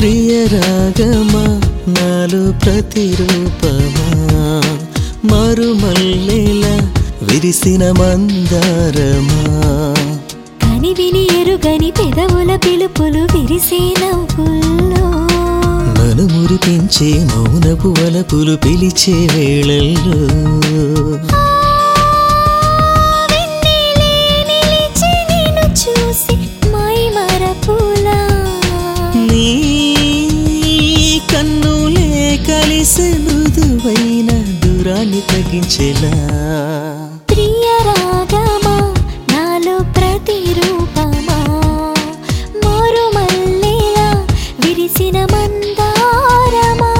ప్రియ రాగమా నాలో ప్రతిరూపమా మరుమల్లెలా విరిసిన మందారమా కని విని ఎరుగని పెదవుల పిలుపులు విరిసే నవ్వుల్లో నన్ను మురిపించే మౌనపు వలపులు పిలిచే వేళల్లో వెన్నెలే నిలిచి నిన్ను చూసి మై మరపులా నీ కన్నులే కలిసే మృదువైన దూరాన్ని తగ్గించేలా ప్రియ రాగమా నాలో ప్రతిరూపమా మరుమల్లిలా విరిసిన మందారమా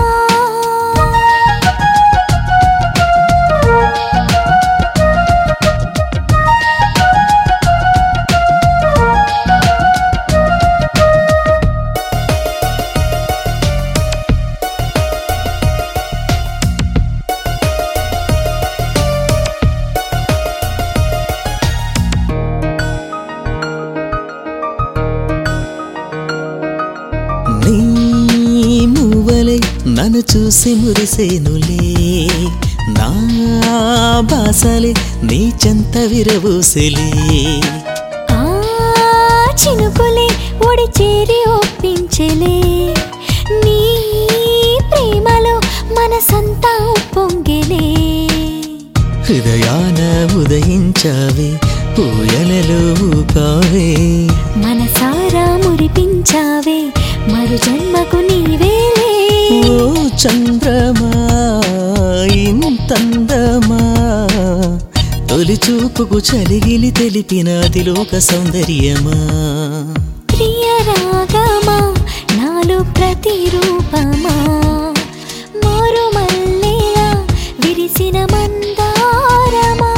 నీ మువ్వలే నన్ను చూసి మురిసేనులే నా బాసలే నీ చెంత విరవూసెలే ఆ చినుకులే ఒడి చేరి ఒప్పించలే నీ ప్రేమలో మనసంతా పొంగిలే హృదయాన ఉదయించావే పూయలలో ఊపావే మనసారా మురిపించావే మరు జన్మకు నీవేలే ఓ చంద్రమా ఇంతందమా తొలి చూపుకు చలిగిలి తెలిపిన అతిలోక సౌందర్యమా ప్రియ రాగమా నాలో ప్రతిరూపమా మరుమల్లిలా విరిసిన మందారమా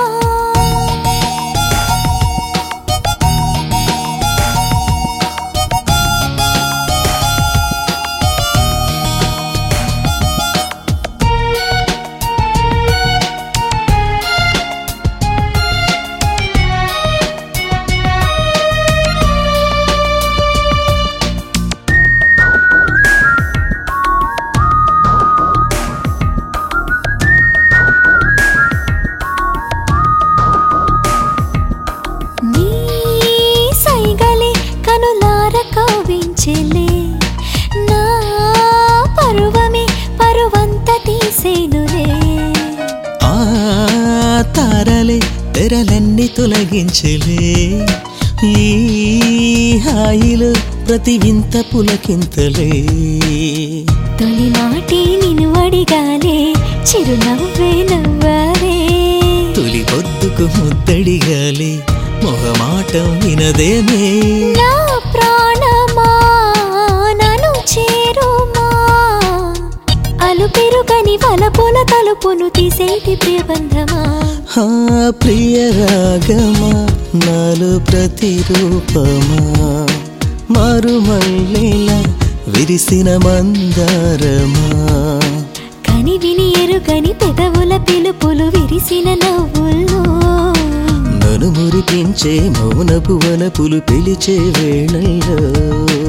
నీ సైగలే కనులార కవ్వించెలే నా పరువమే పరువంత తీసేనులే ఆ తారలే తెరలన్నీ తొలగించలే ఈ హాయిలో ప్రతి వింత పులకింతలే తొలి మాటి నిన్ను అడిగాలే చిరునవ్వే నవ్వారే తొలి పొద్దుకు ముద్దడిగాలి మొహమాటం వినదేమే నా ప్రాణమా నన్ను చేరుమా అలు పెరుగని వలపుల తలుపును తీసేటి ప్రియబంధమా హా ప్రియ రాగమా నాలో ప్రతిరూపమా మరుమల్లిలా విరిసిన మందారమా కని విని ఎరుగని పెదవుల పిలుపులు విరిసిన నవ్వుల్లో నన్ను మురిపించే మౌనపు వలపులు పిలిచే వేళల్లో